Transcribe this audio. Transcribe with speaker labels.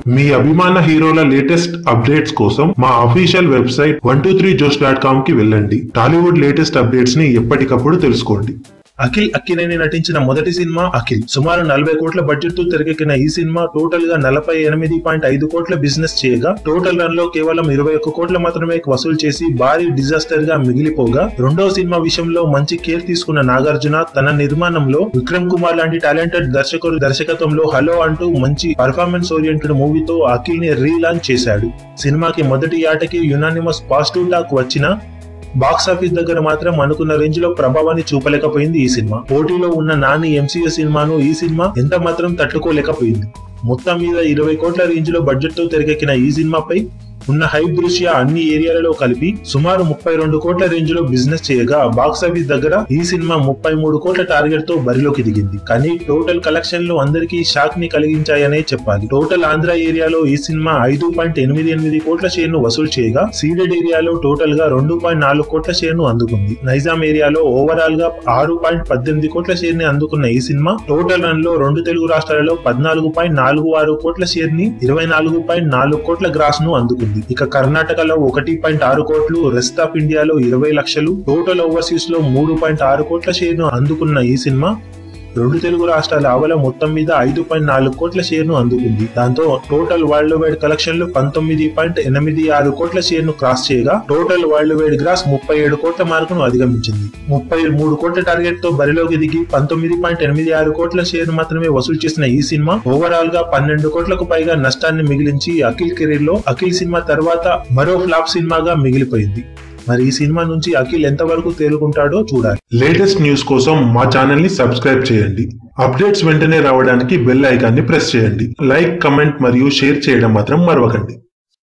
Speaker 1: మీ అభిమాన హీరోల latest updates కోసం మా official website one two three Josh dot com కి వెళ్ళండి టాలీవుడ్ లేటెస్ట్ అప్డేట్స్ ని ఎప్పటికప్పుడు తెలుసుకోండి
Speaker 2: అఖిల్ అక్కినేని నటించిన మొదటి సినిమా అఖిల్ సుమారు నలభై కోట్ల బడ్జెట్ తో తెరకెక్కిన ఈ సినిమా టోటల్ గా నలభై ఎనిమిది పాయింట్ ఐదు కోట్ల బిజినెస్ చేయగా టోటల్ రన్ లో కేవలం ఇరవై ఒక్క కోట్ల మాత్రమే వసూలు చేసి భారీ డిజాస్టర్ గా మిగిలిపోగా రెండో సినిమా విషయంలో మంచి కేర్ తీసుకున్న నాగార్జున తన నిర్మాణంలో విక్రమ్ కుమార్ లాంటి టాలెంటెడ్ దర్శకుడు దర్శకత్వంలో హలో అంటూ మంచి పర్ఫార్మెన్స్ ఓరియంటెడ్ మూవీతో అఖిల్ ని రీలాంచ్ చేశాడు సినిమాకి మొదటి ఆటకి యునానిమస్ పాజిటివ్ టాక్ వచ్చినా బాక్స్ ఆఫీస్ దగ్గర మాత్రం అనుకున్న రేంజ్ లో ప్రభావాన్ని చూపలేకపోయింది ఈ సినిమా పోటీలో ఉన్న నాని ఎంసీఏ సినిమాను ఈ సినిమా ఎంత మాత్రం తట్టుకోలేకపోయింది మొత్తం మీద ఇరవై కోట్ల రేంజ్ లో బడ్జెట్ తో తెరకెక్కిన ఈ సినిమాపై ఉన్న హైప్ దృష్ట్యా అన్ని ఏరియాలలో కలిపి సుమారు ముప్పై రెండు కోట్ల రేంజ్ లో బిజినెస్ చేయగా బాక్స్ ఆఫీస్ దగ్గర ఈ సినిమా ముప్పై మూడు కోట్ల టార్గెట్ తో బరిలోకి దిగింది కానీ టోటల్ కలెక్షన్ లో అందరికీ షాక్ ని కలిగించాయనే చెప్పాలి టోటల్ ఆంధ్ర ఏరియాలో ఈ సినిమా ఐదు పాయింట్ ఎనిమిది ఎనిమిది కోట్ల షేర్ ను వసూలు చేయగా సీడెడ్ ఏరియాలో టోటల్ గా రెండు పాయింట్ నాలుగు కోట్ల షేర్ ను అందుకుంది నైజాం ఏరియాలో ఓవరాల్ గా ఆరు పాయింట్ పద్దెనిమిది కోట్ల షేర్ ని అందుకున్న ఈ సినిమా టోటల్ రన్ లో రెండు తెలుగు రాష్ట్రాలలో పద్నాలుగు పాయింట్ నాలుగు ఆరు కోట్ల షేర్ ని ఇరవై నాలుగు పాయింట్ నాలుగు కోట్ల గ్రాస్ ను అందుకుంది ఇక కర్ణాటకలో ఒకటి పాయింట్ ఆరు కోట్లు రెస్ట్ ఆఫ్ ఇండియాలో ఇరవై లక్షలు టోటల్ ఓవర్సీస్ లో మూడు పాయింట్ ఆరు కోట్ల షేర్ ను అందుకున్న ఈ సినిమా రెండు తెలుగు రాష్ట్రాల ఆవల మొత్తం మీద ఐదు పాయింట్ నాలుగు కోట్ల షేర్ ను అందుకుంది దాంతో టోటల్ వరల్డ్ వైడ్ కలెక్షన్లు పంతొమ్మిది పాయింట్ ఎనిమిది ఆరు కోట్ల షేర్ ను క్రాస్ చేయగా టోటల్ వరల్డ్ వైడ్ గ్రాస్ ముప్పై ఏడు కోట్ల మార్కును అధిగమించింది ముప్పై మూడు కోట్ల టార్గెట్ తో బరిలోకి దిగి పంతొమ్మిది పాయింట్ ఎనిమిది ఆరు కోట్ల షేర్ మాత్రమే వసూలు చేసిన ఈ సినిమా ఓవరాల్ గా పన్నెండు కోట్లకు పైగా నష్టాన్ని మిగిలించి అఖిల్ కెరీర్ లో అఖిల్ సినిమా తర్వాత మరో ఫ్లాప్ సినిమాగా మిగిలిపోయింది మరి ఈ సినిమా నుంచి అఖిల్ ఎంతవరకు తేలుకుంటాడో చూడాలి
Speaker 1: లేటెస్ట్ న్యూస్ కోసం మా ఛానల్ ని సబ్స్క్రైబ్ చేయండి అప్డేట్స్ వెంటనే రావడానికి బెల్ ఐకాన్ ని ప్రెస్ చేయండి లైక్ కమెంట్ మరియు షేర్ చేయడం మాత్రం మరవకండి